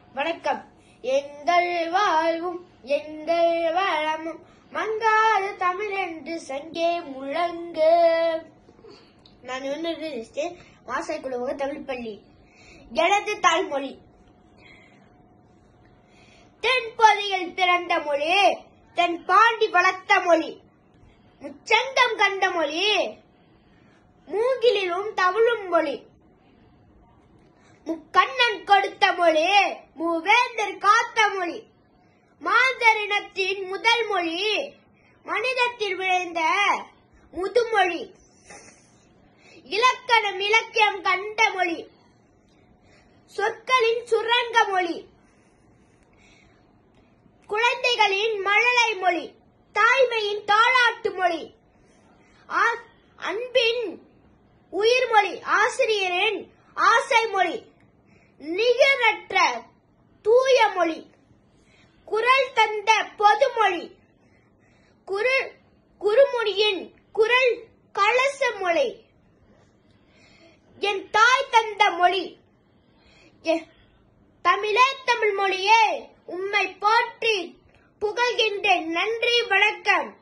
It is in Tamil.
வணக்கம் எங்கள் வாழ்வும் எங்கள் வளமும் மங்காத தமிழ் என்று சங்கே முழங்கு நான் ஒன்று வாசல் குழுவக தமிழ் பள்ளி எனது தாய்மொழி தென்பொதியில் பிறந்த மொழி தென் பாண்டி வளர்த்த மொழி முச்சங்கம் கண்ட மொழி மூங்கிலிலும் தவழும் மொழி முக்கண்ணன் கொடுத்த மொழி மூவேந்தர் காத்த மொழி மாந்தரினத்தின் முதல் மொழி மனிதத்தில் விளைந்த முதுமொழி இலக்கணம் இலக்கியம் கண்ட மொழி சொற்களின் சுரங்க மொழி குழந்தைகளின் மழலை மொழி தாய்மையின் தாளாட்டு மொழி ஆ- அன்பின் உயிர்மொழி ஆசிரியரின் ஆசை மொழி நிகரற்ற தூய மொழி குரல் தந்த பொதுமொழி குரு குறுமொழியின் குரல் கலச மொழி என் தாய் தந்த மொழி எ- தமிழே தமிழ் மொழியே உம்மை போற்றி புகழ்கின்றேன் நன்றி வணக்கம்